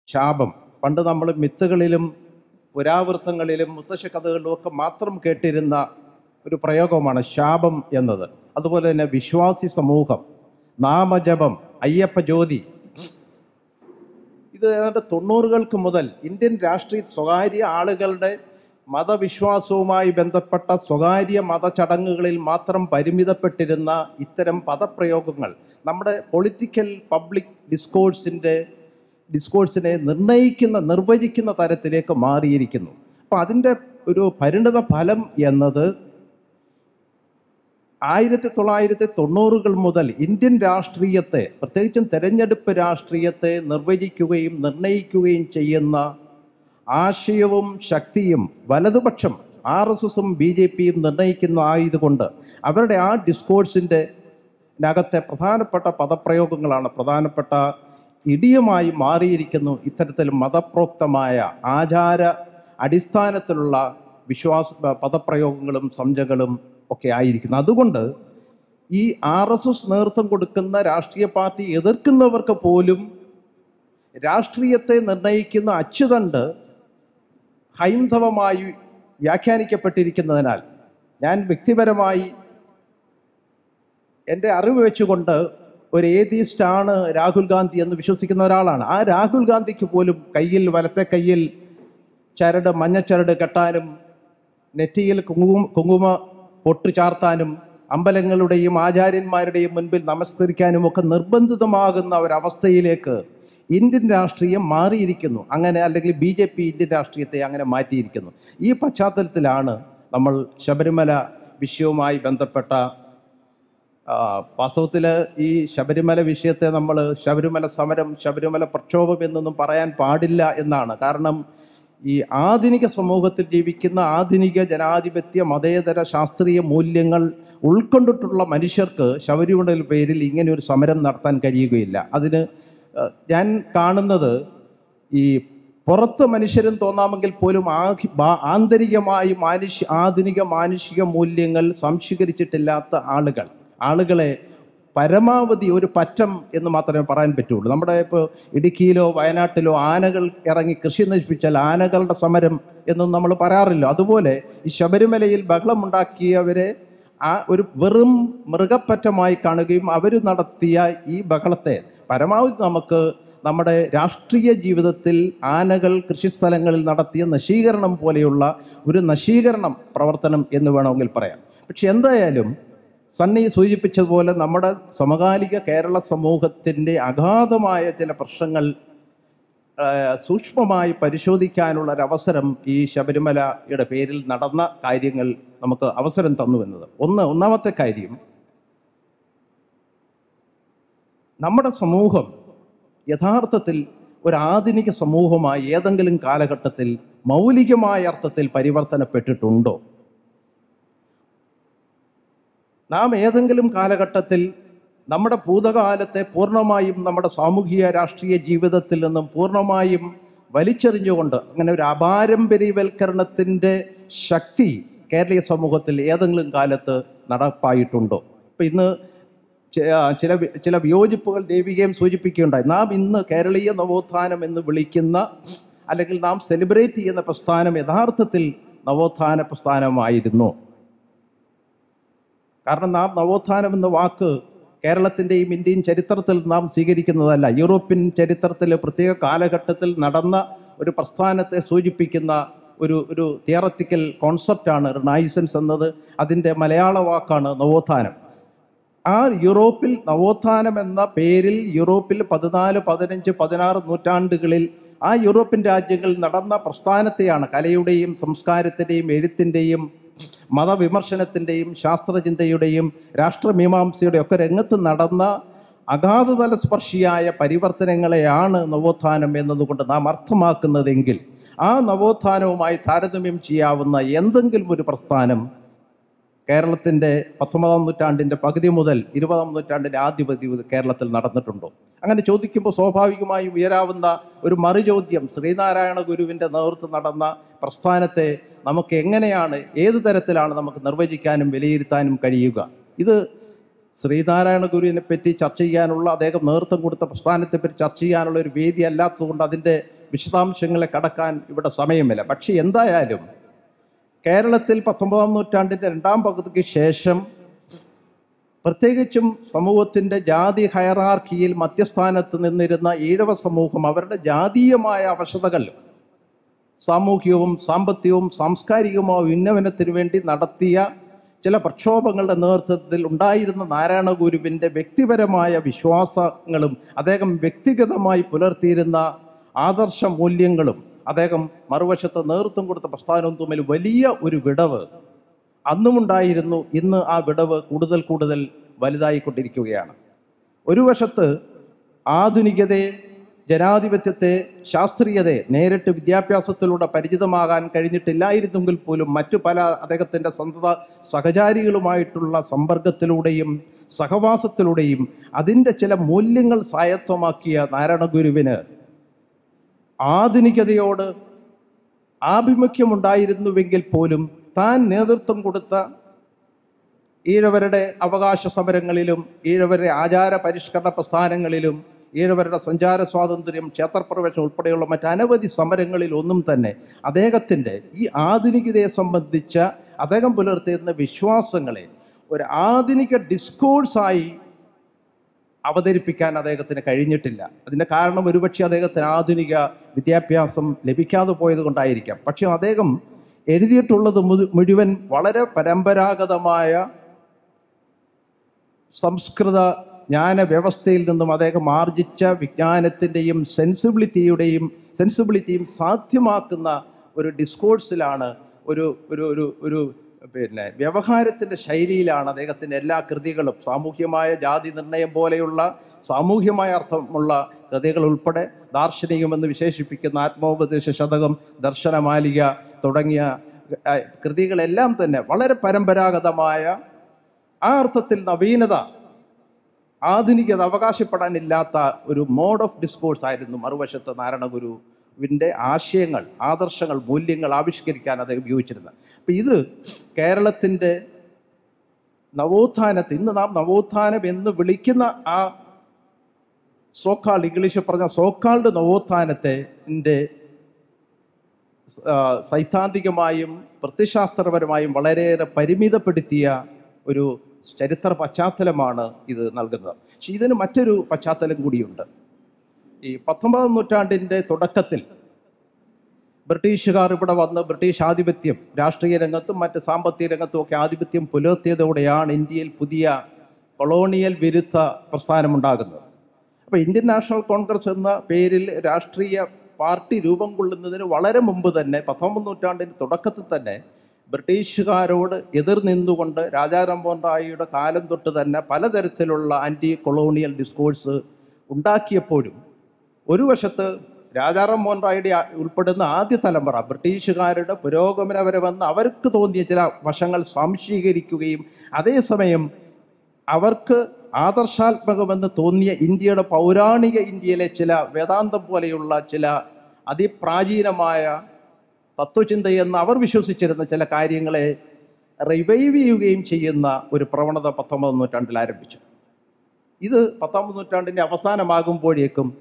ശാപം പണ്ട് നമ്മൾ മിത്തുകളിലും പുരാവൃത്തങ്ങളിലും മുത്തശ്ശ കഥകളിലും ഒക്കെ മാത്രം കേട്ടിരുന്ന ഒരു പ്രയോഗമാണ് ശാപം എന്നത് അതുപോലെ തന്നെ വിശ്വാസി സമൂഹം നാമജപം അയ്യപ്പ ജ്യോതി ഇത് ഏതാണ്ട് തൊണ്ണൂറുകൾക്ക് മുതൽ ഇന്ത്യൻ രാഷ്ട്രീയ സ്വകാര്യ ആളുകളുടെ മതവിശ്വാസവുമായി ബന്ധപ്പെട്ട സ്വകാര്യ മതചടങ്ങുകളിൽ മാത്രം പരിമിതപ്പെട്ടിരുന്ന ഇത്തരം പദപ്രയോഗങ്ങൾ നമ്മുടെ പൊളിറ്റിക്കൽ പബ്ലിക് ഡിസ്കോഴ്സിൻ്റെ ഡിസ്കോഴ്സിനെ നിർണ്ണയിക്കുന്ന നിർവചിക്കുന്ന തരത്തിലേക്ക് മാറിയിരിക്കുന്നു അപ്പം അതിൻ്റെ ഒരു പരിണിത ഫലം എന്നത് ആയിരത്തി തൊള്ളായിരത്തി തൊണ്ണൂറുകൾ മുതൽ ഇന്ത്യൻ രാഷ്ട്രീയത്തെ പ്രത്യേകിച്ചും തെരഞ്ഞെടുപ്പ് രാഷ്ട്രീയത്തെ നിർവചിക്കുകയും നിർണയിക്കുകയും ചെയ്യുന്ന ആശയവും ശക്തിയും വലതുപക്ഷം ആർ എസ് എസും ബി ജെ പിയും നിർണയിക്കുന്ന ആയതുകൊണ്ട് അവരുടെ ആ ഡിസ്കോഴ്സിൻ്റെ നകത്തെ പ്രധാനപ്പെട്ട പദപ്രയോഗങ്ങളാണ് പ്രധാനപ്പെട്ട ഇടിയുമായി മാറിയിരിക്കുന്നു ഇത്തരത്തിൽ മതപ്രോക്തമായ ആചാര അടിസ്ഥാനത്തിലുള്ള വിശ്വാസ പദപ്രയോഗങ്ങളും സംജകളും ഒക്കെ ആയിരിക്കുന്നു അതുകൊണ്ട് ഈ ആർ എസ് എസ് നേതൃത്വം കൊടുക്കുന്ന രാഷ്ട്രീയ പാർട്ടി എതിർക്കുന്നവർക്ക് പോലും രാഷ്ട്രീയത്തെ നിർണയിക്കുന്ന അച്ചുതണ്ട് ഹൈന്ദവമായി വ്യാഖ്യാനിക്കപ്പെട്ടിരിക്കുന്നതിനാൽ ഞാൻ വ്യക്തിപരമായി എൻ്റെ അറിവ് വെച്ചുകൊണ്ട് ഒരു ഏതീസ്റ്റ് ആണ് രാഹുൽ ഗാന്ധി എന്ന് വിശ്വസിക്കുന്ന ഒരാളാണ് ആ രാഹുൽ ഗാന്ധിക്ക് പോലും കയ്യിൽ വലത്തെ കയ്യിൽ ചരട് മഞ്ഞച്ചരട് കെട്ടാനും നെറ്റിയിൽ കുങ്കുമ കുങ്കുമ പൊട്ട് ചാർത്താനും അമ്പലങ്ങളുടെയും ആചാര്യന്മാരുടെയും മുൻപിൽ നമസ്കരിക്കാനും ഒക്കെ നിർബന്ധിതമാകുന്ന ഒരവസ്ഥയിലേക്ക് ഇന്ത്യൻ രാഷ്ട്രീയം മാറിയിരിക്കുന്നു അങ്ങനെ അല്ലെങ്കിൽ ബി ജെ പി ഇന്ത്യൻ രാഷ്ട്രീയത്തെ അങ്ങനെ മാറ്റിയിരിക്കുന്നു ഈ പശ്ചാത്തലത്തിലാണ് നമ്മൾ ശബരിമല വിഷയവുമായി ബന്ധപ്പെട്ട വാസ്തവത്തിൽ ഈ ശബരിമല വിഷയത്തെ നമ്മൾ ശബരിമല സമരം ശബരിമല പ്രക്ഷോഭം എന്നൊന്നും പറയാൻ പാടില്ല എന്നാണ് കാരണം ഈ ആധുനിക സമൂഹത്തിൽ ജീവിക്കുന്ന ആധുനിക ജനാധിപത്യ മതേതര ശാസ്ത്രീയ മൂല്യങ്ങൾ ഉൾക്കൊണ്ടിട്ടുള്ള മനുഷ്യർക്ക് ശബരിമല പേരിൽ ഇങ്ങനെ ഒരു സമരം നടത്താൻ കഴിയുകയില്ല അതിന് ഏഹ്, ഞാൻ കാണുന്നത് ഈ പുറത്ത് മനുഷ്യരും തോന്നാമെങ്കിൽ പോലും ആഹി- ബാ- ആന്തരികമായി മാനുഷ്യ ആധുനിക മാനുഷിക മൂല്യങ്ങൾ സംശീകരിച്ചിട്ടില്ലാത്ത ആളുകൾ ആളുകളെ പരമാവധി ഒരു പറ്റം എന്ന് മാത്രമേ പറയാൻ പറ്റുള്ളൂ നമ്മുടെ ഇപ്പോൾ ഇടുക്കിയിലോ വയനാട്ടിലോ ആനകൾ ഇറങ്ങി കൃഷി നശിപ്പിച്ചാൽ ആനകളുടെ സമരം എന്നും നമ്മൾ പറയാറില്ല അതുപോലെ ഈ ശബരിമലയിൽ ബഹളമുണ്ടാക്കിയവരെ ആ ഒരു വെറും മൃഗപ്പറ്റമായി കാണുകയും അവർ നടത്തിയ ഈ ബഹളത്തെ പരമാവധി നമുക്ക് നമ്മുടെ രാഷ്ട്രീയ ജീവിതത്തിൽ ആനകൾ കൃഷിസ്ഥലങ്ങളിൽ നടത്തിയ നശീകരണം പോലെയുള്ള ഒരു നശീകരണം പ്രവർത്തനം എന്ന് വേണമെങ്കിൽ പറയാം പക്ഷെ എന്തായാലും സണ്ണി സൂചിപ്പിച്ചതുപോലെ നമ്മുടെ സമകാലിക കേരള സമൂഹത്തിൻ്റെ അഗാധമായ ചില പ്രശ്നങ്ങൾ ആ, സൂക്ഷ്മമായി പരിശോധിക്കാനുള്ള ഒരു അവസരം ഈ ശബരിമലയുടെ പേരിൽ നടന്ന കാര്യങ്ങൾ നമുക്ക് അവസരം തന്നു എന്നത് ഒന്ന് ഒന്നാമത്തെ കാര്യം നമ്മുടെ സമൂഹം യഥാർത്ഥത്തിൽ ഒരു ആധുനിക സമൂഹമായി ഏതെങ്കിലും കാലഘട്ടത്തിൽ മൗലികമായ അർത്ഥത്തിൽ പരിവർത്തനപ്പെട്ടിട്ടുണ്ടോ നാം ഏതെങ്കിലും കാലഘട്ടത്തിൽ നമ്മുടെ ഭൂതകാലത്തെ പൂർണ്ണമായും നമ്മുടെ സാമൂഹിക രാഷ്ട്രീയ ജീവിതത്തിൽ നിന്നും പൂർണ്ണമായും വലിച്ചെറിഞ്ഞുകൊണ്ട് അങ്ങനെ ഒരു അപാരമ്പര്യവൽക്കരണത്തിൻ്റെ ശക്തി കേരളീയ സമൂഹത്തിൽ ഏതെങ്കിലും കാലത്ത് നടപ്പായിട്ടുണ്ടോ ഇപ്പം ഇന്ന് ചെ- ആ, ചില വി- ചില വിയോജിപ്പുകൾ ദേവികയും സൂചിപ്പിക്കുകയുണ്ടായി നാം ഇന്ന് കേരളീയ നവോത്ഥാനം എന്ന് വിളിക്കുന്ന അല്ലെങ്കിൽ നാം സെലിബ്രേറ്റ് ചെയ്യുന്ന പ്രസ്ഥാനം യഥാർത്ഥത്തിൽ നവോത്ഥാന പ്രസ്ഥാനമായിരുന്നു കാരണം നാം നവോത്ഥാനം എന്ന വാക്ക് കേരളത്തിൻ്റെയും ഇന്ത്യൻ ചരിത്രത്തിൽ നാം സ്വീകരിക്കുന്നതല്ല യൂറോപ്യൻ ചരിത്രത്തിൽ പ്രത്യേക കാലഘട്ടത്തിൽ നടന്ന ഒരു പ്രസ്ഥാനത്തെ സൂചിപ്പിക്കുന്ന ഒരു ഒരു തിയററ്റിക്കൽ കോൺസെപ്റ്റാണ് റിനൈസൻസ് എന്നത് അതിൻ്റെ മലയാള വാക്കാണ് നവോത്ഥാനം ആ യൂറോപ്പിൽ നവോത്ഥാനം എന്ന പേരിൽ യൂറോപ്പിൽ പതിനാല് പതിനഞ്ച് പതിനാറ് നൂറ്റാണ്ടുകളിൽ ആ യൂറോപ്യൻ രാജ്യങ്ങളിൽ നടന്ന പ്രസ്ഥാനത്തെയാണ് കലയുടെയും സംസ്കാരത്തിൻ്റെയും എഴുത്തിൻ്റെയും മതവിമർശനത്തിൻ്റെയും ശാസ്ത്രചിന്തയുടെയും രാഷ്ട്രമീമാംസയുടെ ഒക്കെ രംഗത്ത് നടന്ന അഗാധതല സ്പർശിയായ പരിവർത്തനങ്ങളെയാണ് നവോത്ഥാനം എന്നതുകൊണ്ട് നാം അർത്ഥമാക്കുന്നതെങ്കിൽ ആ നവോത്ഥാനവുമായി താരതമ്യം ചെയ്യാവുന്ന എന്തെങ്കിലും ഒരു പ്രസ്ഥാനം കേരളത്തിൻ്റെ പത്തൊമ്പതാം നൂറ്റാണ്ടിൻ്റെ പകുതി മുതൽ ഇരുപതാം നൂറ്റാണ്ടിൻ്റെ ആദ്യ പകുതി മുതൽ കേരളത്തിൽ നടന്നിട്ടുണ്ടോ അങ്ങനെ ചോദിക്കുമ്പോൾ സ്വാഭാവികമായും ഉയരാവുന്ന ഒരു മറുചോദ്യം ശ്രീനാരായണ ഗുരുവിൻ്റെ നേതൃത്വം നടന്ന പ്രസ്ഥാനത്തെ നമുക്ക് എങ്ങനെയാണ് ഏത് തരത്തിലാണ് നമുക്ക് നിർവചിക്കാനും വിലയിരുത്താനും കഴിയുക ഇത് ശ്രീനാരായണ ഗുരുവിനെ പറ്റി ചർച്ച ചെയ്യാനുള്ള അദ്ദേഹം നേതൃത്വം കൊടുത്ത പ്രസ്ഥാനത്തെ പറ്റി ചർച്ച ചെയ്യാനുള്ള ഒരു വേദി അല്ലാത്തതുകൊണ്ട് അതിൻ്റെ വിശദാംശങ്ങളെ കടക്കാൻ ഇവിടെ സമയമില്ല പക്ഷെ എന്തായാലും കേരളത്തിൽ പത്തൊമ്പതാം നൂറ്റാണ്ടിൻ്റെ രണ്ടാം പകുതിക്ക് ശേഷം പ്രത്യേകിച്ചും സമൂഹത്തിൻ്റെ ജാതി ഹയറാർക്കിയിൽ മധ്യസ്ഥാനത്ത് നിന്നിരുന്ന ഈഴവ സമൂഹം അവരുടെ ജാതീയമായ അവശതകൾ സാമൂഹികവും സാമ്പത്തികവും സാംസ്കാരികവുമായ ഉന്നമനത്തിന് വേണ്ടി നടത്തിയ ചില പ്രക്ഷോഭങ്ങളുടെ നേതൃത്വത്തിൽ ഉണ്ടായിരുന്ന നാരായണ ഗുരുവിൻ്റെ വ്യക്തിപരമായ വിശ്വാസങ്ങളും അദ്ദേഹം വ്യക്തിഗതമായി പുലർത്തിയിരുന്ന ആദർശ മൂല്യങ്ങളും അദ്ദേഹം മറുവശത്ത് നേതൃത്വം കൊടുത്ത പ്രസ്ഥാനവും തമ്മിൽ വലിയ ഒരു വിടവ് അന്നുമുണ്ടായിരുന്നു ഇന്ന് ആ വിടവ് കൂടുതൽ കൂടുതൽ വലുതായിക്കൊണ്ടിരിക്കുകയാണ് ഒരു വശത്ത് ആധുനികതയെ ജനാധിപത്യത്തെ ശാസ്ത്രീയതയെ നേരിട്ട് വിദ്യാഭ്യാസത്തിലൂടെ പരിചിതമാകാൻ കഴിഞ്ഞിട്ടില്ലായിരുന്നെങ്കിൽ പോലും മറ്റു പല അദ്ദേഹത്തിൻ്റെ സ്വന്തം സഹചാരികളുമായിട്ടുള്ള സമ്പർക്കത്തിലൂടെയും സഹവാസത്തിലൂടെയും അതിൻ്റെ ചില മൂല്യങ്ങൾ സ്വായത്തമാക്കിയ നാരായണ ഗുരുവിന് ആധുനികതയോട് ആഭിമുഖ്യമുണ്ടായിരുന്നുവെങ്കിൽ പോലും താൻ നേതൃത്വം കൊടുത്ത ഈഴവരുടെ അവകാശ സമരങ്ങളിലും ഈഴവരുടെ ആചാര പരിഷ്കരണ പ്രസ്ഥാനങ്ങളിലും ഈഴവരുടെ സഞ്ചാര സ്വാതന്ത്ര്യം ക്ഷേത്രപ്രവേശനം ഉൾപ്പെടെയുള്ള മറ്റനവധി സമരങ്ങളിൽ ഒന്നും തന്നെ അദ്ദേഹത്തിൻ്റെ ഈ ആധുനികതയെ സംബന്ധിച്ച അദ്ദേഹം പുലർത്തിയിരുന്ന വിശ്വാസങ്ങളെ ഒരു ആധുനിക ഡിസ്കോഴ്സായി അവതരിപ്പിക്കാൻ അദ്ദേഹത്തിന് കഴിഞ്ഞിട്ടില്ല അതിൻ്റെ കാരണം ഒരുപക്ഷെ അദ്ദേഹത്തിന് ആധുനിക വിദ്യാഭ്യാസം ലഭിക്കാതെ പോയത് കൊണ്ടായിരിക്കാം പക്ഷെ അദ്ദേഹം എഴുതിയിട്ടുള്ളത് മുഴു- മുഴുവൻ വളരെ പരമ്പരാഗതമായ സംസ്കൃത ജ്ഞാന വ്യവസ്ഥയിൽ നിന്നും അദ്ദേഹം ആർജിച്ച വിജ്ഞാനത്തിൻ്റെയും സെൻസിബിലിറ്റിയുടെയും സെൻസിബിലിറ്റിയും സാധ്യമാക്കുന്ന ഒരു ഡിസ്കോഴ്സിലാണ് ഒരു ഒരു ഒരു ഒരു പിന്നെ വ്യവഹാരത്തിൻ്റെ ശൈലിയിലാണ് അദ്ദേഹത്തിൻ്റെ എല്ലാ കൃതികളും സാമൂഹ്യമായ ജാതി നിർണയം പോലെയുള്ള സാമൂഹ്യമായ അർത്ഥമുള്ള കൃതികൾ ഉൾപ്പെടെ ദാർശനികമെന്ന് വിശേഷിപ്പിക്കുന്ന ആത്മോപദേശ ശതകം ദർശനമാലിക തുടങ്ങിയ ആ, കൃതികളെല്ലാം തന്നെ വളരെ പരമ്പരാഗതമായ ആ അർത്ഥത്തിൽ നവീനത ആധുനികത അവകാശപ്പെടാനില്ലാത്ത ഒരു മോഡ് ഓഫ് ഡിസ്കോഴ്സ് ആയിരുന്നു മറുവശത്ത് നാരായണ ഗുരുവിൻ്റെ ആശയങ്ങൾ ആദർശങ്ങൾ മൂല്യങ്ങൾ ആവിഷ്കരിക്കാൻ അദ്ദേഹം ഉപയോഗിച്ചിരുന്നത് അപ്പം ഇത് കേരളത്തിൻ്റെ നവോത്ഥാനത്തെ ഇന്ന് നാം നവോത്ഥാനം എന്ന് വിളിക്കുന്ന ആ സോക്കാൾഡ് ഇംഗ്ലീഷിൽ പറഞ്ഞ സോക്കാൾഡ് നവോത്ഥാനത്തെ ൻ്റെ ആ, സൈദ്ധാന്തികമായും പ്രത്യശാസ്ത്രപരമായും വളരെയേറെ പരിമിതപ്പെടുത്തിയ ഒരു ചരിത്ര പശ്ചാത്തലമാണ് ഇത് നൽകുന്നത് പക്ഷെ ഇതിന് മറ്റൊരു പശ്ചാത്തലം കൂടിയുണ്ട് ഈ പത്തൊമ്പതാം നൂറ്റാണ്ടിൻ്റെ തുടക്കത്തിൽ ബ്രിട്ടീഷുകാർ ഇവിടെ വന്ന് ബ്രിട്ടീഷ് ആധിപത്യം രാഷ്ട്രീയ രംഗത്തും മറ്റ് സാമ്പത്തിക രംഗത്തും ഒക്കെ ആധിപത്യം പുലർത്തിയതോടെയാണ് ഇന്ത്യയിൽ പുതിയ കൊളോണിയൽ വിരുദ്ധ പ്രസ്ഥാനമുണ്ടാകുന്നത് അപ്പോൾ ഇന്ത്യൻ നാഷണൽ കോൺഗ്രസ് എന്ന പേരിൽ രാഷ്ട്രീയ പാർട്ടി രൂപം കൊള്ളുന്നതിന് വളരെ മുമ്പ് തന്നെ പത്തൊമ്പത് നൂറ്റാണ്ടിൻ്റെ തുടക്കത്തിൽ തന്നെ ബ്രിട്ടീഷുകാരോട് എതിർ നിന്നുകൊണ്ട് രാജാ രാംമോഹൻ റായിയുടെ കാലം തൊട്ട് തന്നെ പലതരത്തിലുള്ള ആൻറ്റി കൊളോണിയൽ ഡിസ്കോഴ്സ് ഉണ്ടാക്കിയപ്പോഴും ഒരു വശത്ത് രാജാറാം മോഹൻ റായിയുടെ ആ- ഉൾപ്പെടുന്ന ആദ്യ തലമുറ ബ്രിട്ടീഷുകാരുടെ പുരോഗമനപരമെന്ന് അവർക്ക് തോന്നിയ ചില വശങ്ങൾ സ്വാംശീകരിക്കുകയും അതേസമയം അവർക്ക് ആദർശാത്മകമെന്ന് തോന്നിയ ഇന്ത്യയുടെ പൗരാണിക ഇന്ത്യയിലെ ചില വേദാന്തം പോലെയുള്ള ചില അതിപ്രാചീനമായ തത്വചിന്തയെന്ന് അവർ വിശ്വസിച്ചിരുന്ന ചില കാര്യങ്ങളെ റിവൈവ് ചെയ്യുകയും ചെയ്യുന്ന ഒരു പ്രവണത പത്തൊമ്പതാം നൂറ്റാണ്ടിൽ ആരംഭിച്ചു ഇത് പത്താം നൂറ്റാണ്ടിൻ്റെ അവസാനമാകുമ്പോഴേക്കും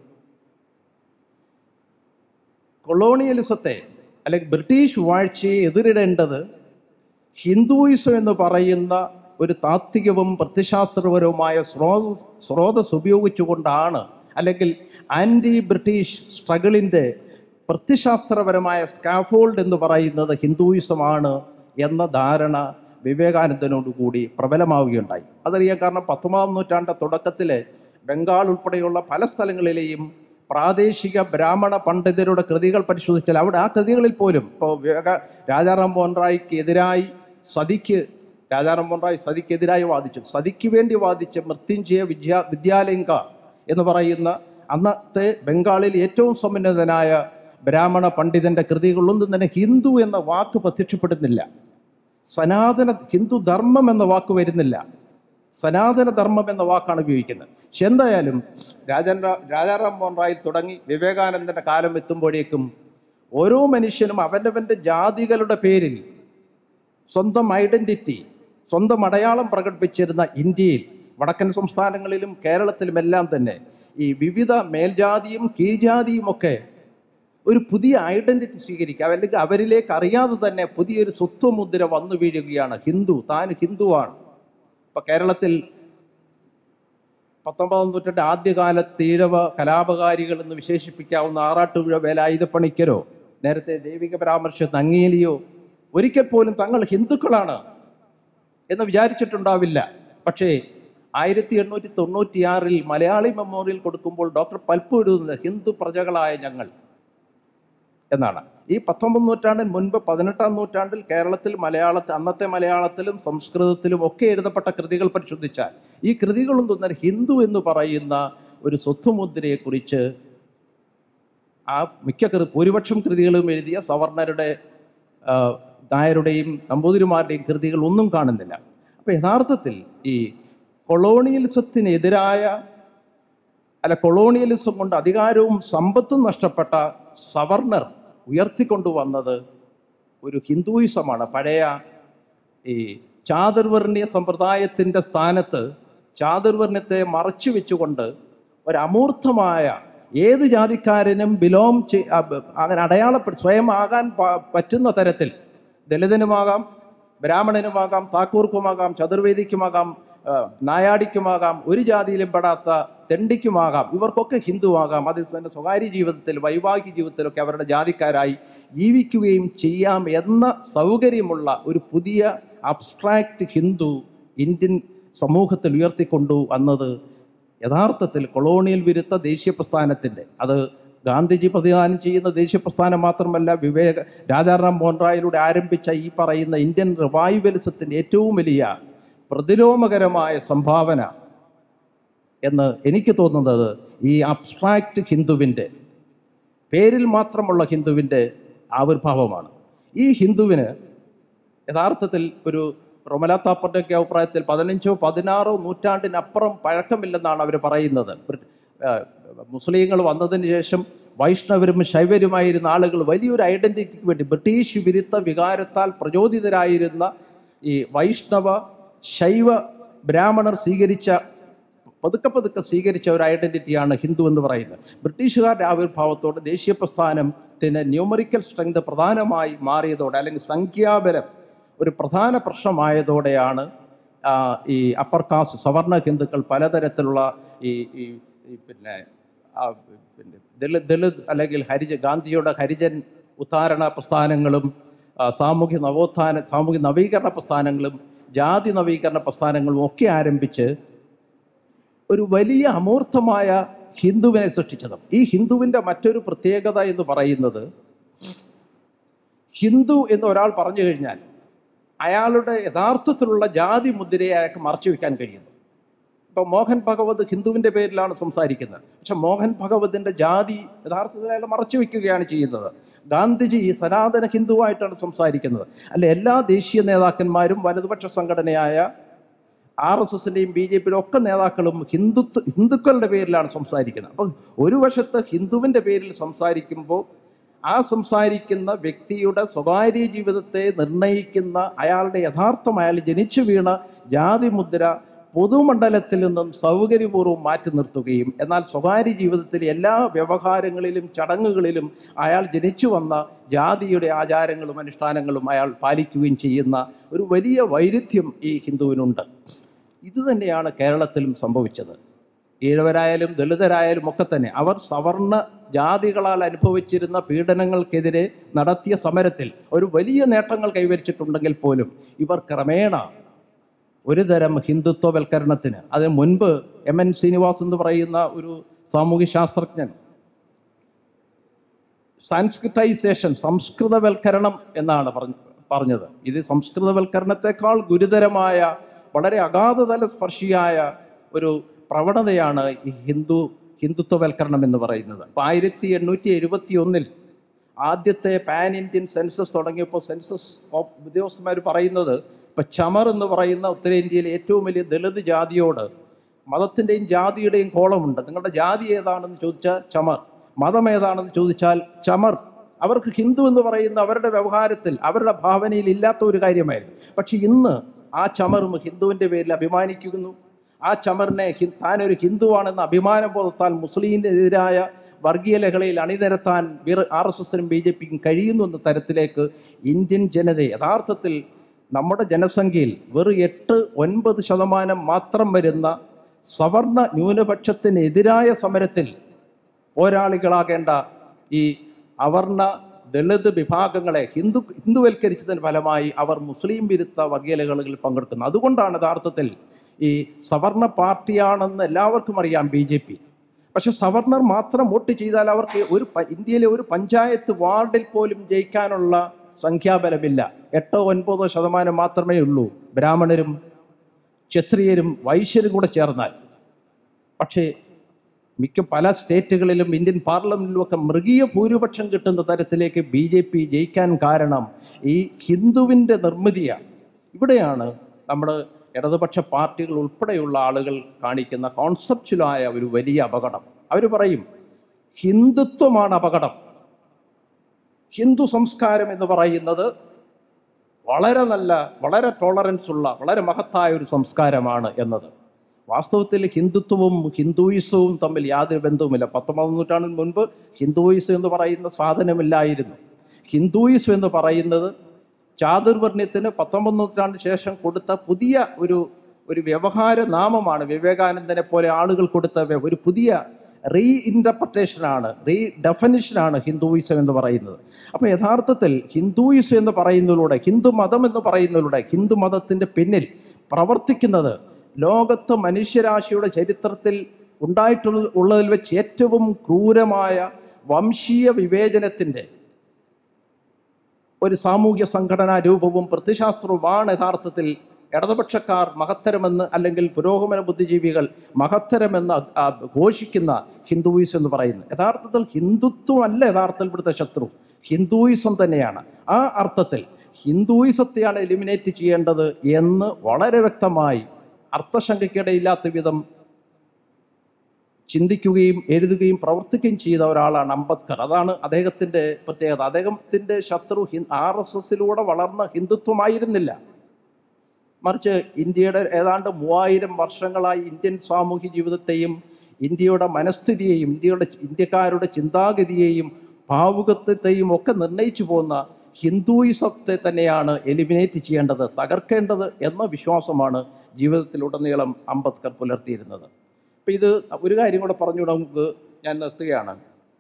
കൊളോണിയലിസത്തെ അല്ലെങ്കിൽ ബ്രിട്ടീഷ് വാഴ്ചയെ എതിരിടേണ്ടത് ഹിന്ദുയിസം എന്ന് പറയുന്ന ഒരു താത്വികവും പ്രത്യശാസ്ത്രപരവുമായ സ്രോതസ് സ്രോതസ് ഉപയോഗിച്ചുകൊണ്ടാണ് അല്ലെങ്കിൽ ആൻറ്റി ബ്രിട്ടീഷ് സ്ട്രഗിളിൻ്റെ പ്രത്യശാസ്ത്രപരമായ സ്കാഫോൾഡ് എന്ന് പറയുന്നത് ഹിന്ദുയിസമാണ് എന്ന ധാരണ വിവേകാനന്ദനോട് കൂടി പ്രബലമാവുകയുണ്ടായി അതറിയാൻ കാരണം പത്തൊമ്പതാം നൂറ്റാണ്ട് തുടക്കത്തിലെ ബംഗാൾ ഉൾപ്പെടെയുള്ള പല സ്ഥലങ്ങളിലെയും പ്രാദേശിക ബ്രാഹ്മണ പണ്ഡിതരുടെ കൃതികൾ പരിശോധിച്ചാൽ അവിടെ ആ കൃതികളിൽ പോലും ഇപ്പോൾ വിവേക രാജാറാം മോഹൻ റായിക്ക് എതിരായി സതിക്ക് രാജാറാം മോഹൻ റായ് സതിക്കെതിരായി വാദിച്ചു സതിക്ക് വേണ്ടി വാദിച്ച മൃത്യുഞ്ജയ വിദ്യാ വിദ്യാലങ്ക എന്ന് പറയുന്ന അന്നത്തെ ബംഗാളിൽ ഏറ്റവും സമ്പന്നതനായ ബ്രാഹ്മണ പണ്ഡിതന്റെ കൃതികളൊന്നും തന്നെ ഹിന്ദു എന്ന വാക്ക് പ്രത്യക്ഷപ്പെടുന്നില്ല സനാതന ഹിന്ദു ധർമ്മം എന്ന വാക്ക് വരുന്നില്ല സനാതന ധർമ്മം എന്ന വാക്കാണ് ഉപയോഗിക്കുന്നത് പക്ഷെ എന്തായാലും രാജൻ റാ- രാജാറാം മോഹൻ റായിൽ തുടങ്ങി വിവേകാനന്ദന്റെ കാലം എത്തുമ്പോഴേക്കും ഓരോ മനുഷ്യനും അവനവന്റെ ജാതികളുടെ പേരിൽ സ്വന്തം ഐഡന്റിറ്റി സ്വന്തം അടയാളം പ്രകടിപ്പിച്ചിരുന്ന ഇന്ത്യയിൽ വടക്കൻ സംസ്ഥാനങ്ങളിലും കേരളത്തിലുമെല്ലാം തന്നെ ഈ വിവിധ മേൽജാതിയും കീഴ്ജാതിയും ഒക്കെ ഒരു പുതിയ ഐഡന്റിറ്റി സ്വീകരിക്കുക അല്ലെങ്കിൽ അവരിലേക്ക് അറിയാതെ തന്നെ പുതിയൊരു സ്വത്വമുദ്ര വന്നു വീഴുകയാണ് ഹിന്ദു താൻ ഹിന്ദുവാണ് ഇപ്പൊ കേരളത്തിൽ പത്തൊമ്പതാം നൂറ്റാണ്ട് ആദ്യകാലത്ത് ഈഴവ കലാപകാരികൾ എന്ന് വിശേഷിപ്പിക്കാവുന്ന ആറാട്ടുപുഴ വേലായുധപ്പണിക്കരോ നേരത്തെ ദൈവിക പരാമർശ നങ്ങേലിയോ ഒരിക്കൽ പോലും തങ്ങൾ ഹിന്ദുക്കളാണ് എന്ന് വിചാരിച്ചിട്ടുണ്ടാവില്ല പക്ഷേ ആയിരത്തി എണ്ണൂറ്റി തൊണ്ണൂറ്റിയാറിൽ മലയാളി മെമ്മോറിയൽ കൊടുക്കുമ്പോൾ ഡോക്ടർ പൽപ്പ് എഴുതുന്നത് ഹിന്ദു പ്രജകളായ ഞങ്ങൾ എന്നാണ് ഈ പത്തൊമ്പത് നൂറ്റാണ്ടിന് മുൻപ് പതിനെട്ടാം നൂറ്റാണ്ടിൽ കേരളത്തിൽ മലയാളത്തിൽ അന്നത്തെ മലയാളത്തിലും സംസ്കൃതത്തിലും ഒക്കെ എഴുതപ്പെട്ട കൃതികൾ പരിശോധിച്ചാൽ ഈ കൃതികളൊന്നും തന്നെ ഹിന്ദു എന്ന് പറയുന്ന ഒരു സ്വത്തുമുദ്രയെക്കുറിച്ച് ആ മിക്ക കൃ ഭൂരിപക്ഷം കൃതികളും എഴുതിയ സവർണരുടെ ആ, നായരുടെയും നമ്പൂതിരിമാരുടെയും കൃതികൾ ഒന്നും കാണുന്നില്ല അപ്പൊ യഥാർത്ഥത്തിൽ ഈ കൊളോണിയലിസത്തിനെതിരായ അല്ല കൊളോണിയലിസം കൊണ്ട് അധികാരവും സമ്പത്തും നഷ്ടപ്പെട്ട സവർണർ ഉയർത്തിക്കൊണ്ടുവന്നത് ഒരു ഹിന്ദുയിസമാണ് പഴയ ഈ ചാതുർവർണ്ണീയ സമ്പ്രദായത്തിൻ്റെ സ്ഥാനത്ത് ചാതുർവർണ്ണത്തെ മറച്ചു വെച്ചുകൊണ്ട് ഒരു അമൂർത്തമായ ഏത് ജാതിക്കാരനും ബിലോങ് ചെയ് ആ, ബ- അങ്ങനെ അടയാളപ്പെടുത്തി സ്വയം ആകാൻ പ- പറ്റുന്ന തരത്തിൽ ദളിതനുമാകാം ബ്രാഹ്മണനുമാകാം താക്കൂർക്കുമാകാം ചതുർവേദിക്കുമാകാം ആ, നായാടിക്കുമാകാം ഒരു ജാതിയിലും പെടാത്ത തെണ്ടിക്കുമാകാം ഇവർക്കൊക്കെ ഹിന്ദുവാകാം അതിൽ തന്നെ സ്വകാര്യ ജീവിതത്തിൽ വൈവാഹിക ജീവിതത്തിലൊക്കെ അവരുടെ ജാതിക്കാരായി ജീവിക്കുകയും ചെയ്യാം എന്ന സൗകര്യമുള്ള ഒരു പുതിയ അബ്സ്ട്രാക്റ്റ് ഹിന്ദു ഇന്ത്യൻ സമൂഹത്തിൽ ഉയർത്തിക്കൊണ്ടു വന്നത് യഥാർത്ഥത്തിൽ കൊളോണിയൽ വിരുദ്ധ ദേശീയ പ്രസ്ഥാനത്തിൻ്റെ അത് ഗാന്ധിജി പ്രതിദാനം ചെയ്യുന്ന ദേശീയ പ്രസ്ഥാനം മാത്രമല്ല വിവേക രാജാറാം മോഹൻ റായിലൂടെ ആരംഭിച്ച ഈ പറയുന്ന ഇന്ത്യൻ റിവൈവലിസത്തിൻ്റെ ഏറ്റവും വലിയ പ്രതിലോമകരമായ സംഭാവന എന്ന് എനിക്ക് തോന്നുന്നത് ഈ അബ്സ്ട്രാക്റ്റ് ഹിന്ദുവിൻ്റെ പേരിൽ മാത്രമുള്ള ഹിന്ദുവിൻ്റെ ആവിർഭാവമാണ് ഈ ഹിന്ദുവിന് യഥാർത്ഥത്തിൽ ഒരു റൊമലാത്താപ്പട്ടൊക്കെ അഭിപ്രായത്തിൽ പതിനഞ്ചോ പതിനാറോ നൂറ്റാണ്ടിനപ്പുറം പഴക്കമില്ലെന്നാണ് അവർ പറയുന്നത് ബ്രി- ആ, മുസ്ലിങ്ങൾ വന്നതിന് ശേഷം വൈഷ്ണവരും ശൈവരുമായിരുന്ന ആളുകൾ വലിയൊരു ഐഡന്റിറ്റിക്ക് വേണ്ടി ബ്രിട്ടീഷ് വിരുദ്ധ വികാരത്താൽ പ്രചോദിതരായിരുന്ന ഈ വൈഷ്ണവ ശൈവ ബ്രാഹ്മണർ സ്വീകരിച്ച പതുക്കെ പതുക്കെ സ്വീകരിച്ച ഒരു ഐഡന്റിറ്റിയാണ് ഹിന്ദു എന്ന് പറയുന്നത് ബ്രിട്ടീഷുകാരുടെ ആവിർഭാവത്തോടെ ദേശീയ പ്രസ്ഥാനത്തിന് ന്യൂമറിക്കൽ സ്ട്രെങ്ത് പ്രധാനമായി മാറിയതോടെ അല്ലെങ്കിൽ സംഖ്യാബലം ഒരു പ്രധാന പ്രശ്നമായതോടെയാണ് ആ, ഈ അപ്പർ കാസ്റ്റ് സവർണ ഹിന്ദുക്കൾ പലതരത്തിലുള്ള ഈ ഈ ഈ പിന്നെ ആ, പിന്നെ ദളിത് ദളിത് അല്ലെങ്കിൽ ഹരിജ ഗാന്ധിയുടെ ഹരിജൻ ഉദ്ധാരണ പ്രസ്ഥാനങ്ങളും ആ, സാമൂഹ്യ നവോത്ഥാന സാമൂഹ്യ നവീകരണ പ്രസ്ഥാനങ്ങളും ജാതി നവീകരണ പ്രസ്ഥാനങ്ങളും ഒക്കെ ആരംഭിച്ച് ഒരു വലിയ അമൂർത്തമായ ഹിന്ദുവിനെ സൃഷ്ടിച്ചതും ഈ ഹിന്ദുവിൻ്റെ മറ്റൊരു പ്രത്യേകത എന്ന് പറയുന്നത് ഹിന്ദു എന്ന് ഒരാൾ പറഞ്ഞു കഴിഞ്ഞാൽ അയാളുടെ യഥാർത്ഥത്തിലുള്ള ജാതി മുദ്രയെ അയാൾക്ക് മറച്ചു വെക്കാൻ കഴിയുന്നു ഇപ്പൊ മോഹൻ ഭഗവത് ഹിന്ദുവിന്റെ പേരിലാണ് സംസാരിക്കുന്നത് പക്ഷെ മോഹൻ ഭഗവതിന്റെ ജാതി യഥാർത്ഥത്തിൽ അയാൾ മറച്ചു വെക്കുകയാണ് ചെയ്യുന്നത് ഗാന്ധിജി സനാതന ഹിന്ദുവായിട്ടാണ് സംസാരിക്കുന്നത് അല്ല എല്ലാ ദേശീയ നേതാക്കന്മാരും വലതുപക്ഷ സംഘടനയായ ആർ എസ് എസിന്റെയും ബി ജെ പിയുടെ ഒക്കെ നേതാക്കളും ഹിന്ദുത്വ ഹിന്ദുക്കളുടെ പേരിലാണ് സംസാരിക്കുന്നത് അപ്പം ഒരു വശത്ത് ഹിന്ദുവിന്റെ പേരിൽ സംസാരിക്കുമ്പോൾ ആ സംസാരിക്കുന്ന വ്യക്തിയുടെ സ്വകാര്യ ജീവിതത്തെ നിർണയിക്കുന്ന അയാളുടെ യഥാർത്ഥം അയാൾ ജനിച്ചു വീണ ജാതി മുദ്ര പൊതുമണ്ഡലത്തിൽ നിന്നും സൗകര്യപൂർവ്വം മാറ്റി നിർത്തുകയും എന്നാൽ സ്വകാര്യ ജീവിതത്തിലെ എല്ലാ വ്യവഹാരങ്ങളിലും ചടങ്ങുകളിലും അയാൾ ജനിച്ചു വന്ന ജാതിയുടെ ആചാരങ്ങളും അനുഷ്ഠാനങ്ങളും അയാൾ പാലിക്കുകയും ചെയ്യുന്ന ഒരു വലിയ വൈരുദ്ധ്യം ഈ ഹിന്ദുവിനുണ്ട് ഇത് തന്നെയാണ് കേരളത്തിലും സംഭവിച്ചത് ഈഴവരായാലും ദളിതരായാലും ഒക്കെ തന്നെ അവർ സവർണ ജാതികളാൽ അനുഭവിച്ചിരുന്ന പീഡനങ്ങൾക്കെതിരെ നടത്തിയ സമരത്തിൽ ഒരു വലിയ നേട്ടങ്ങൾ കൈവരിച്ചിട്ടുണ്ടെങ്കിൽ പോലും ഇവർ ക്രമേണ ഒരു തരം ഹിന്ദുത്വവൽക്കരണത്തിന് അതിന് മുൻപ് എം എൻ ശ്രീനിവാസ് എന്ന് പറയുന്ന ഒരു സാമൂഹ്യ ശാസ്ത്രജ്ഞൻ സാൻസ്ക്രിറ്റൈസേഷൻ സംസ്കൃതവൽക്കരണം എന്നാണ് പറഞ്ഞ പറഞ്ഞത് ഇത് സംസ്കൃതവൽക്കരണത്തെക്കാൾ ഗുരുതരമായ വളരെ അഗാധതല സ്പർശിയായ ഒരു പ്രവണതയാണ് ഈ ഹിന്ദു ഹിന്ദുത്വവൽക്കരണം എന്ന് പറയുന്നത് അപ്പൊ ആയിരത്തി എണ്ണൂറ്റി എഴുപത്തി ഒന്നിൽ ആദ്യത്തെ പാൻ ഇന്ത്യൻ സെൻസസ് തുടങ്ങിയപ്പോൾ സെൻസസ് ഉദ്യോഗസ്ഥന്മാർ പറയുന്നത് ഇപ്പൊ ചമർ എന്ന് പറയുന്ന ഉത്തരേന്ത്യയിലെ ഏറ്റവും വലിയ ദളിത് ജാതിയോട് മതത്തിൻ്റെയും ജാതിയുടെയും കോളമുണ്ട് നിങ്ങളുടെ ജാതി ഏതാണെന്ന് ചോദിച്ചാൽ ചമർ മതം ഏതാണെന്ന് ചോദിച്ചാൽ ചമർ അവർക്ക് ഹിന്ദു എന്ന് പറയുന്ന അവരുടെ വ്യവഹാരത്തിൽ അവരുടെ ഭാവനയിൽ ഇല്ലാത്ത ഒരു കാര്യമായിരുന്നു പക്ഷെ ഇന്ന് ആ ചമറും ഹിന്ദുവിൻ്റെ പേരിൽ അഭിമാനിക്കുന്നു ആ ചമറിനെ ഹി- താനൊരു ഹിന്ദുവാണെന്ന അഭിമാനബോധത്താൽ മുസ്ലിമിനെതിരായ വർഗീയ ലഹളയിൽ അണിനിരത്താൻ ആർ എസ് എസിനും ബി ജെ പിക്കും കഴിയുന്നു എന്ന തരത്തിലേക്ക് ഇന്ത്യൻ ജനത യഥാർത്ഥത്തിൽ നമ്മുടെ ജനസംഖ്യയിൽ വെറും എട്ട് ഒൻപത് ശതമാനം മാത്രം വരുന്ന സവർണ ന്യൂനപക്ഷത്തിനെതിരായ സമരത്തിൽ പോരാളികളാകേണ്ട ഈ അവർണ ദളിത് വിഭാഗങ്ങളെ ഹിന്ദു ഹിന്ദുവൽക്കരിച്ചതിന് ഫലമായി അവർ മുസ്ലിം വിരുദ്ധ വർഗീയലകളിൽ പങ്കെടുക്കുന്നു അതുകൊണ്ടാണ് യഥാർത്ഥത്തിൽ ഈ സവർണ പാർട്ടിയാണെന്ന് എല്ലാവർക്കും അറിയാം ബി ജെ പി പക്ഷെ സവർണർ മാത്രം വോട്ട് ചെയ്താൽ അവർക്ക് ഒരു പ- ഇന്ത്യയിലെ ഒരു പഞ്ചായത്ത് വാർഡിൽ പോലും ജയിക്കാനുള്ള സംഖ്യാബലമില്ല എട്ടോ ഒൻപതോ ശതമാനം മാത്രമേ ഉള്ളൂ ബ്രാഹ്മണരും ക്ഷത്രിയരും വൈശ്യരും കൂടെ ചേർന്നാൽ പക്ഷേ മിക്ക പല സ്റ്റേറ്റുകളിലും ഇന്ത്യൻ പാർലമെന്റിലും ഒക്കെ മൃഗീയ ഭൂരിപക്ഷം കിട്ടുന്ന തരത്തിലേക്ക് ബി ജെ പി ജയിക്കാൻ കാരണം ഈ ഹിന്ദുവിൻ്റെ നിർമ്മിതിയാണ് ഇവിടെയാണ് നമ്മുടെ ഇടതുപക്ഷ പാർട്ടികൾ ഉൾപ്പെടെയുള്ള ആളുകൾ കാണിക്കുന്ന കോൺസെപ്റ്റുവലായ ഒരു വലിയ അപകടം അവർ പറയും ഹിന്ദുത്വമാണ് അപകടം ഹിന്ദു സംസ്കാരം എന്ന് പറയുന്നത് വളരെ നല്ല വളരെ ടോളറൻസ് ഉള്ള വളരെ മഹത്തായ ഒരു സംസ്കാരമാണ് എന്നത് വാസ്തവത്തിൽ ഹിന്ദുത്വവും ഹിന്ദുയിസവും തമ്മിൽ യാതൊരു ബന്ധവുമില്ല പത്തൊമ്പതാം നൂറ്റാണ്ടിന് മുൻപ് ഹിന്ദുയിസം എന്ന് പറയുന്ന സാധനമില്ലായിരുന്നു ഹിന്ദുയിസം എന്ന് പറയുന്നത് ചാതുർവർണ്ണ്യത്തിന് പത്തൊമ്പത് നൂറ്റാണ്ടിന് ശേഷം കൊടുത്ത പുതിയ ഒരു ഒരു വ്യവഹാര നാമമാണ് വിവേകാനന്ദനെ പോലെ ആളുകൾ കൊടുത്ത വ്യ- ഒരു പുതിയ റീ ഇൻ്റർപ്രട്ടേഷനാണ് റീ ഡെഫനിഷനാണ് ഹിന്ദുയിസം എന്ന് പറയുന്നത് അപ്പോൾ യഥാർത്ഥത്തിൽ ഹിന്ദുയിസം എന്ന് പറയുന്നതിലൂടെ ഹിന്ദു മതം എന്ന് പറയുന്നതിലൂടെ ഹിന്ദു മതത്തിൻ്റെ പിന്നിൽ പ്രവർത്തിക്കുന്നത് ലോകത്ത് മനുഷ്യരാശിയുടെ ചരിത്രത്തിൽ ഉണ്ടായിട്ടുള്ള ഉള്ളതിൽ വെച്ച് ഏറ്റവും ക്രൂരമായ വംശീയ വിവേചനത്തിൻ്റെ ഒരു സാമൂഹ്യ സംഘടനാ രൂപവും പ്രത്യശാസ്ത്രവുമാണ് യഥാർത്ഥത്തിൽ ഇടതുപക്ഷക്കാർ മഹത്തരമെന്ന് അല്ലെങ്കിൽ പുരോഗമന ബുദ്ധിജീവികൾ മഹത്തരമെന്ന് അ- ആ ഘോഷിക്കുന്ന ഹിന്ദുയിസം എന്ന് പറയുന്നത് യഥാർത്ഥത്തിൽ ഹിന്ദുത്വം അല്ല യഥാർത്ഥത്തിൽ ഇവിടുത്തെ ശത്രു ഹിന്ദുയിസം തന്നെയാണ് ആ അർത്ഥത്തിൽ ഹിന്ദുയിസത്തെയാണ് എലിമിനേറ്റ് ചെയ്യേണ്ടത് എന്ന് വളരെ വ്യക്തമായി അർത്ഥശങ്കയ്ക്കിടയില്ലാത്ത വിധം ചിന്തിക്കുകയും എഴുതുകയും പ്രവർത്തിക്കുകയും ചെയ്ത ഒരാളാണ് അംബേദ്കർ അതാണ് അദ്ദേഹത്തിന്റെ പ്രത്യേകത അദ്ദേഹത്തിന്റെ ശത്രു ആർ എസ് എസിലൂടെ വളർന്ന ഹിന്ദുത്വമായിരുന്നില്ല മറിച്ച് ഇന്ത്യയുടെ ഏതാണ്ട് മൂവായിരം വർഷങ്ങളായി ഇന്ത്യൻ സാമൂഹ്യ ജീവിതത്തെയും ഇന്ത്യയുടെ മനസ്ഥിതിയെയും ഇന്ത്യയുടെ ഇന്ത്യക്കാരുടെ ചിന്താഗതിയെയും ഭാവുകത്വത്തെയും ഒക്കെ നിർണയിച്ചു പോകുന്ന ഹിന്ദുയിസത്തെ തന്നെയാണ് എലിമിനേറ്റ് ചെയ്യേണ്ടത് തകർക്കേണ്ടത് എന്ന വിശ്വാസമാണ് ജീവിതത്തിലുടനീളം അംബേദ്കർ പുലർത്തിയിരുന്നത് അപ്പം ഇത് ഒരു കാര്യം കൂടെ പറഞ്ഞുകൂടെ നമുക്ക് ഞാൻ നിർത്തുകയാണ്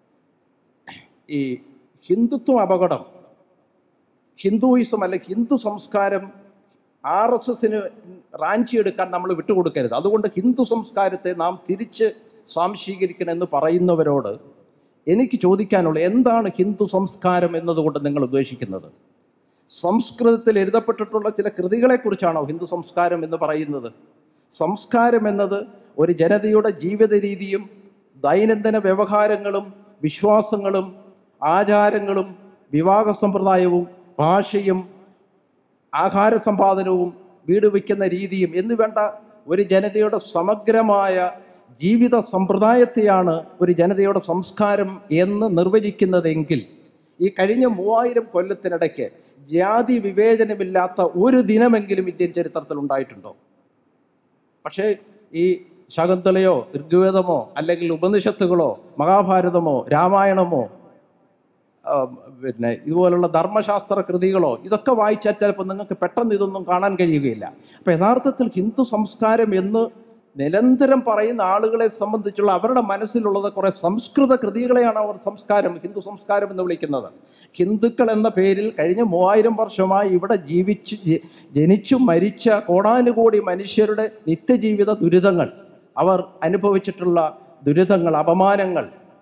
ഈ ഹിന്ദുത്വം അപകടം ഹിന്ദുയിസം അല്ലെ ഹിന്ദു സംസ്കാരം ആർ എസ് എസിന് റാഞ്ചിയെടുക്കാൻ നമ്മൾ വിട്ടുകൊടുക്കരുത് അതുകൊണ്ട് ഹിന്ദു സംസ്കാരത്തെ നാം തിരിച്ച് സ്വാംശീകരിക്കണമെന്ന് പറയുന്നവരോട് എനിക്ക് ചോദിക്കാനുള്ള എന്താണ് ഹിന്ദു സംസ്കാരം എന്നതുകൊണ്ട് നിങ്ങൾ ഉദ്ദേശിക്കുന്നത് സംസ്കൃതത്തിൽ എഴുതപ്പെട്ടിട്ടുള്ള ചില കൃതികളെക്കുറിച്ചാണോ ഹിന്ദു സംസ്കാരം എന്ന് പറയുന്നത് സംസ്കാരം എന്നത് ഒരു ജനതയുടെ ജീവിത രീതിയും ദൈനംദിന വ്യവഹാരങ്ങളും വിശ്വാസങ്ങളും ആചാരങ്ങളും വിവാഹ സമ്പ്രദായവും ഭാഷയും ആഹാര സമ്പാദനവും വീട് വയ്ക്കുന്ന രീതിയും എന്ന് വേണ്ട ഒരു ജനതയുടെ സമഗ്രമായ ജീവിത സമ്പ്രദായത്തെയാണ് ഒരു ജനതയുടെ സംസ്കാരം എന്ന് നിർവചിക്കുന്നതെങ്കിൽ ഈ കഴിഞ്ഞ മൂവായിരം കൊല്ലത്തിനിടയ്ക്ക് ജാതി വിവേചനമില്ലാത്ത ഒരു ദിനമെങ്കിലും ഇന്ത്യൻ ചരിത്രത്തിൽ ഉണ്ടായിട്ടുണ്ടോ പക്ഷേ ഈ ശകുന്തളയോ ഋഗ്വേദമോ അല്ലെങ്കിൽ ഉപനിഷത്തുകളോ മഹാഭാരതമോ രാമായണമോ ആ, പിന്നെ ഇതുപോലുള്ള ധർമ്മശാസ്ത്ര കൃതികളോ ഇതൊക്കെ വായിച്ചാൽ ചിലപ്പോൾ നിങ്ങൾക്ക് പെട്ടെന്ന് ഇതൊന്നും കാണാൻ കഴിയുകയില്ല അപ്പം യഥാർത്ഥത്തിൽ ഹിന്ദു സംസ്കാരം എന്ന് നിരന്തരം പറയുന്ന ആളുകളെ സംബന്ധിച്ചുള്ള അവരുടെ മനസ്സിലുള്ളത് കുറെ സംസ്കൃത കൃതികളെയാണ് അവർ സംസ്കാരം ഹിന്ദു സംസ്കാരം എന്ന് വിളിക്കുന്നത് ഹിന്ദുക്കൾ എന്ന പേരിൽ കഴിഞ്ഞ മൂവായിരം വർഷമായി ഇവിടെ ജീവിച്ച് ജ- ജനിച്ചു മരിച്ച കോടാനുകോടി മനുഷ്യരുടെ നിത്യജീവിത ദുരിതങ്ങൾ അവർ അനുഭവിച്ചിട്ടുള്ള ദുരിതങ്ങൾ അപമാനങ്ങൾ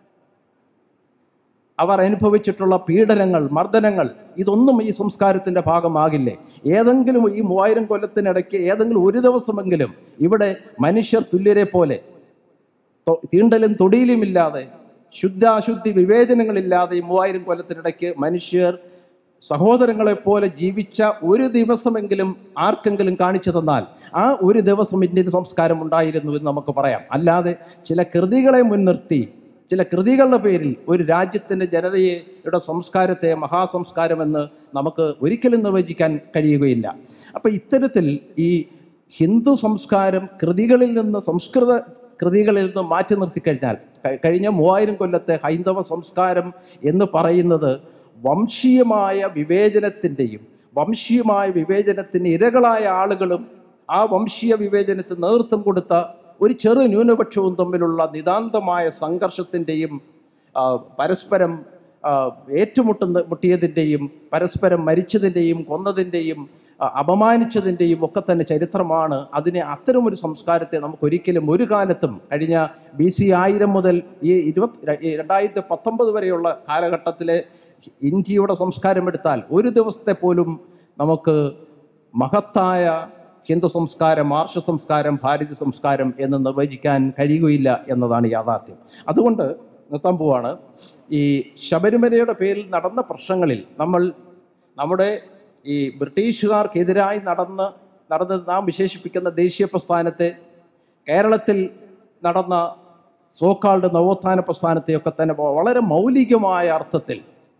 അവർ അനുഭവിച്ചിട്ടുള്ള പീഡനങ്ങൾ മർദ്ദനങ്ങൾ ഇതൊന്നും ഈ സംസ്കാരത്തിന്റെ ഭാഗമാകില്ലേ ഏതെങ്കിലും ഈ മൂവായിരം കൊല്ലത്തിനിടയ്ക്ക് ഏതെങ്കിലും ഒരു ദിവസമെങ്കിലും ഇവിടെ മനുഷ്യർ തുല്യരെ പോലെ തൊ- തീണ്ടലും തൊടിയിലുമില്ലാതെ ശുദ്ധാശുദ്ധി വിവേചനങ്ങളില്ലാതെ ഈ മൂവായിരം കൊല്ലത്തിനിടയ്ക്ക് മനുഷ്യർ സഹോദരങ്ങളെപ്പോലെ ജീവിച്ച ഒരു ദിവസമെങ്കിലും ആർക്കെങ്കിലും കാണിച്ചു തന്നാൽ ആ ഒരു ദിവസം ഇന്ത്യൻ സംസ്കാരം ഉണ്ടായിരുന്നു എന്ന് നമുക്ക് പറയാം അല്ലാതെ ചില കൃതികളെ മുൻനിർത്തി ചില കൃതികളുടെ പേരിൽ ഒരു രാജ്യത്തിന്റെ ജനതയുടെ സംസ്കാരത്തെ മഹാസംസ്കാരമെന്ന് നമുക്ക് ഒരിക്കലും നിർവചിക്കാൻ കഴിയുകയില്ല അപ്പൊ ഇത്തരത്തിൽ ഈ ഹിന്ദു സംസ്കാരം കൃതികളിൽ നിന്ന് സംസ്കൃത കൃതികളിൽ നിന്ന് മാറ്റി നിർത്തിക്കഴിഞ്ഞാൽ ക- കഴിഞ്ഞ മൂവായിരം കൊല്ലത്തെ ഹൈന്ദവ സംസ്കാരം എന്ന് പറയുന്നത് വംശീയമായ വിവേചനത്തിൻ്റെയും വംശീയമായ വിവേചനത്തിന് ഇരകളായ ആളുകളും ആ വംശീയ വിവേചനത്തിന് നേതൃത്വം കൊടുത്ത ഒരു ചെറു ന്യൂനപക്ഷവും തമ്മിലുള്ള നിതാന്തമായ സംഘർഷത്തിൻ്റെയും ആ, പരസ്പരം ആ, ഏറ്റുമുട്ടുന്ന മുട്ടിയതിൻ്റെയും പരസ്പരം മരിച്ചതിൻ്റെയും കൊന്നതിൻ്റെയും ആ, അപമാനിച്ചതിൻ്റെയും ഒക്കെ തന്നെ ചരിത്രമാണ് അതിനെ അത്തരമൊരു സംസ്കാരത്തെ നമുക്ക് ഒരിക്കലും ഒരു കാലത്തും കഴിഞ്ഞ ബി സി ആയിരം മുതൽ ഈ ഇരുപത്തി ഈ രണ്ടായിരത്തി പത്തൊമ്പത് വരെയുള്ള കാലഘട്ടത്തിലെ ഇന്ത്യയുടെ സംസ്കാരം എടുത്താൽ ഒരു ദിവസത്തെ പോലും നമുക്ക് മഹത്തായ ഹിന്ദു സംസ്കാരം ആർഷ സംസ്കാരം ഭാരതീയ സംസ്കാരം എന്ന് നിർവചിക്കാൻ കഴിയുകയില്ല എന്നതാണ് യാഥാർത്ഥ്യം അതുകൊണ്ട് നിർത്താൻ പോവാണ് ഈ ശബരിമലയുടെ പേരിൽ നടന്ന പ്രശ്നങ്ങളിൽ നമ്മൾ നമ്മുടെ ഈ ബ്രിട്ടീഷുകാർക്കെതിരായി നടന്ന് നടന്ന് നാം വിശേഷിപ്പിക്കുന്ന ദേശീയ പ്രസ്ഥാനത്തെ കേരളത്തിൽ നടന്ന സോക്കാളുടെ നവോത്ഥാന പ്രസ്ഥാനത്തെയൊക്കെ തന്നെ വളരെ മൗലികമായ അർത്ഥത്തിൽ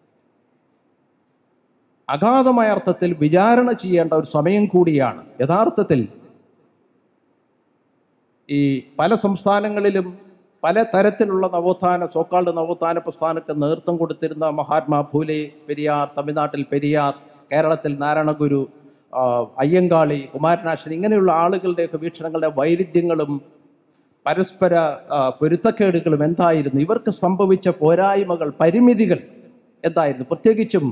അഗാധമായ അർത്ഥത്തിൽ വിചാരണ ചെയ്യേണ്ട ഒരു സമയം കൂടിയാണ് യഥാർത്ഥത്തിൽ ഈ പല സംസ്ഥാനങ്ങളിലും പല തരത്തിലുള്ള നവോത്ഥാന സോക്കാളുടെ നവോത്ഥാന പ്രസ്ഥാനಕ್ಕೆ നേതൃത്വം കൊടുത്തിരുന്ന മഹാത്മാ ഫൂലെ പെരിയാർ തമിഴ്നാട്ടിൽ പെരിയാർ കേരളത്തിൽ നാരായണഗുരു ആ, അയ്യങ്കാളി കുമാരനാശൻ ഇങ്ങനെയുള്ള ആളുകളുടെയൊക്കെ വീക്ഷണങ്ങളുടെ വൈരുദ്ധ്യങ്ങളും പരസ്പര ആ, പൊരുത്തക്കേടുകളും എന്തായിരുന്നു ഇവർക്ക് സംഭവിച്ച പോരായ്മകൾ പരിമിതികൾ എന്തായിരുന്നു പ്രത്യേകിച്ചും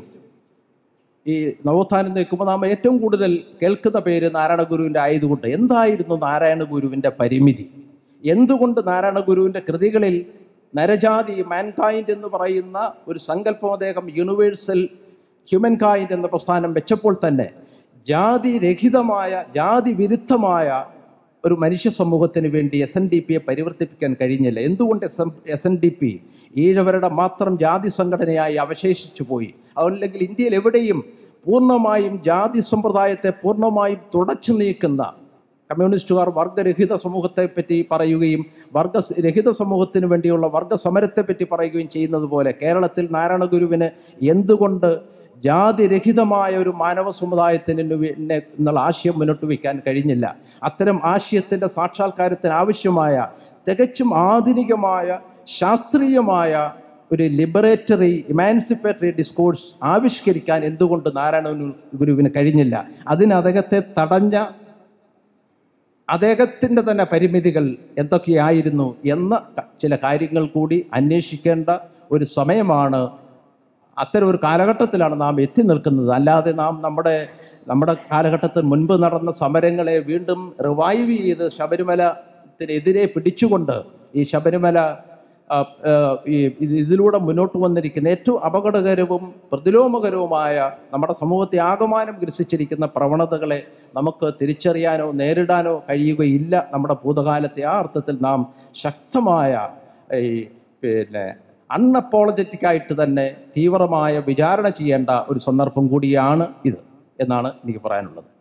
ഈ നവോത്ഥാനം നിൽക്കുമ്പോൾ നാം ഏറ്റവും കൂടുതൽ കേൾക്കുന്ന പേര് നാരായണ ഗുരുവിൻ്റെ ആയതുകൊണ്ട് എന്തായിരുന്നു നാരായണ ഗുരുവിൻ്റെ പരിമിതി എന്തുകൊണ്ട് നാരായണ ഗുരുവിൻ്റെ കൃതികളിൽ നരജാതി മാൻകൈൻഡ് എന്ന് പറയുന്ന ഒരു സങ്കല്പം അദ്ദേഹം യൂണിവേഴ്സൽ ഹ്യൂമൻ കൈൻഡ് എന്ന പ്രസ്ഥാനം വെച്ചപ്പോൾ തന്നെ ജാതി രഹിതമായ ജാതി വിരുദ്ധമായ ഒരു മനുഷ്യ സമൂഹത്തിന് വേണ്ടി എസ് എൻ ഡി പിയെ പരിവർത്തിപ്പിക്കാൻ കഴിഞ്ഞില്ല എന്തുകൊണ്ട് S N S N D P ഈഴവരുടെ മാത്രം ജാതി സംഘടനയായി അവശേഷിച്ചു പോയി അതല്ലെങ്കിൽ ഇന്ത്യയിൽ എവിടെയും പൂർണ്ണമായും ജാതി സമ്പ്രദായത്തെ പൂർണ്ണമായും തുടച്ചു നീക്കുന്ന കമ്മ്യൂണിസ്റ്റുകാർ വർഗരഹിത സമൂഹത്തെ പറ്റി പറയുകയും വർഗ രഹിത സമൂഹത്തിന് വേണ്ടിയുള്ള വർഗ സമരത്തെ പറ്റി പറയുകയും ചെയ്യുന്നത് പോലെ കേരളത്തിൽ നാരായണ ഗുരുവിന് എന്തുകൊണ്ട് ജാതിരഹിതമായ ഒരു മാനവ സമുദായത്തിന് വേ- നെ- എന്നുള്ള ആശയം മുന്നോട്ട് വയ്ക്കാൻ കഴിഞ്ഞില്ല അത്തരം ആശയത്തിൻ്റെ സാക്ഷാത്കാരത്തിന് ആവശ്യമായ തികച്ചും ആധുനികമായ ശാസ്ത്രീയമായ ഒരു ലിബറേറ്ററി ഇമാൻസിപ്പേറ്ററി ഡിസ്കോഴ്സ് ആവിഷ്കരിക്കാൻ എന്തുകൊണ്ട് നാരായണ ഗുരുവിന് കഴിഞ്ഞില്ല അതിന് അദ്ദേഹത്തെ തടഞ്ഞ അദ്ദേഹത്തിൻ്റെ തന്നെ പരിമിതികൾ എന്തൊക്കെയായിരുന്നു എന്ന ക- ചില കാര്യങ്ങൾ കൂടി അന്വേഷിക്കേണ്ട ഒരു സമയമാണ് അത്തരം ഒരു കാലഘട്ടത്തിലാണ് നാം എത്തി നിൽക്കുന്നത് അല്ലാതെ നാം നമ്മുടെ നമ്മുടെ കാലഘട്ടത്തിൽ മുൻപ് നടന്ന സമരങ്ങളെ വീണ്ടും റിവൈവ് ചെയ്ത് ശബരിമലത്തിനെതിരെ പിടിച്ചുകൊണ്ട് ഈ ശബരിമല ആ, ആ, ഈ ഇത് ഇതിലൂടെ മുന്നോട്ട് വന്നിരിക്കുന്ന ഏറ്റവും അപകടകരവും പ്രതിലോമകരവുമായ നമ്മുടെ സമൂഹത്തെ ആകമാനം ഗ്രസിച്ചിരിക്കുന്ന പ്രവണതകളെ നമുക്ക് തിരിച്ചറിയാനോ നേരിടാനോ കഴിയുകയില്ല നമ്മുടെ ഭൂതകാലത്തെ ആ അർത്ഥത്തിൽ നാം ശക്തമായ ഈ പിന്നെ അൺഅപ്പോളജറ്റിക് ആയിട്ട് തന്നെ തീവ്രമായ വിചാരണ ചെയ്യേണ്ട ഒരു സന്ദർഭം കൂടിയാണ് ഇത് എന്നാണ് എനിക്ക് പറയാനുള്ളത്